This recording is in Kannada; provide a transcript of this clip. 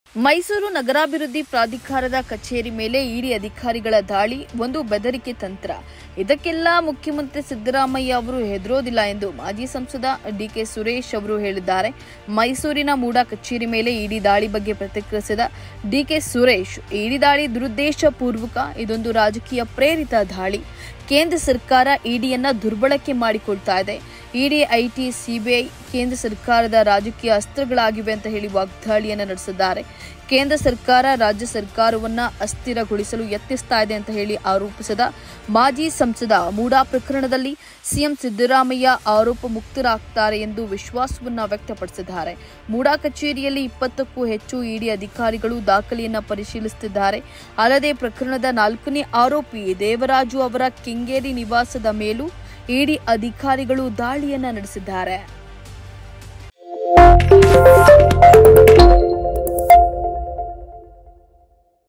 ಮೈಸೂರು ನಗರಾಭಿವೃದ್ಧಿ ಪ್ರಾಧಿಕಾರದ ಕಚೇರಿ ಮೇಲೆ ಇಡಿ ಅಧಿಕಾರಿಗಳ ದಾಳಿ ಒಂದು ಬೆದರಿಕೆ ತಂತ್ರ ಇದಕ್ಕೆಲ್ಲ ಮುಖ್ಯಮಂತ್ರಿ ಸಿದ್ದರಾಮಯ್ಯ ಅವರು ಹೆದರೋದಿಲ್ಲ ಎಂದು ಮಾಜಿ ಸಂಸದ ಡಿಕೆ ಸುರೇಶ್ ಅವರು ಹೇಳಿದ್ದಾರೆ ಮೈಸೂರಿನ ಮೂಡ ಕಚೇರಿ ಮೇಲೆ ಇಡಿ ದಾಳಿ ಬಗ್ಗೆ ಪ್ರತಿಕ್ರಿಯಿಸಿದ ಡಿಕೆ ಸುರೇಶ್ ಇಡಿ ದಾಳಿ ದುರುದ್ದೇಶಪೂರ್ವಕ ಇದೊಂದು ರಾಜಕೀಯ ಪ್ರೇರಿತ ದಾಳಿ ಕೇಂದ್ರ ಸರ್ಕಾರ ಇಡಿಯನ್ನ ದುರ್ಬಳಕೆ ಮಾಡಿಕೊಳ್ತಾ ಇದೆ ಇಡಿ ಐಟಿ ಸಿಬಿಐ ಕೇಂದ್ರ ಸರ್ಕಾರದ ರಾಜಕೀಯ ಅಸ್ತ್ರಗಳಾಗಿವೆ ಅಂತ ಹೇಳಿ ವಾಗ್ದಾಳಿಯನ್ನು ನಡೆಸಿದ್ದಾರೆ ಕೇಂದ್ರ ಸರ್ಕಾರ ರಾಜ್ಯ ಸರ್ಕಾರವನ್ನ ಅಸ್ಥಿರಗೊಳಿಸಲು ಯತ್ನಿಸ್ತಾ ಇದೆ ಅಂತ ಹೇಳಿ ಆರೋಪಿಸಿದ ಮಾಜಿ ಸಂಸದ ಮೂಡಾ ಪ್ರಕರಣದಲ್ಲಿ ಸಿಎಂ ಸಿದ್ದರಾಮಯ್ಯ ಆರೋಪ ಮುಕ್ತರಾಗ್ತಾರೆ ಎಂದು ವಿಶ್ವಾಸವನ್ನ ವ್ಯಕ್ತಪಡಿಸಿದ್ದಾರೆ ಮೂಡಾ ಕಚೇರಿಯಲ್ಲಿ ಇಪ್ಪತ್ತಕ್ಕೂ ಹೆಚ್ಚು ಇಡಿ ಅಧಿಕಾರಿಗಳು ದಾಖಲೆಯನ್ನ ಪರಿಶೀಲಿಸುತ್ತಿದ್ದಾರೆ ಅಲ್ಲದೆ ಪ್ರಕರಣದ ನಾಲ್ಕನೇ ಆರೋಪಿ ದೇವರಾಜು ಅವರ ಕೆಂಗೇರಿ ನಿವಾಸದ ಮೇಲೂ ಇಡಿ ಅಧಿಕಾರಿಗಳು ದಾಳಿಯನ್ನ ನಡೆಸಿದ್ದಾರೆ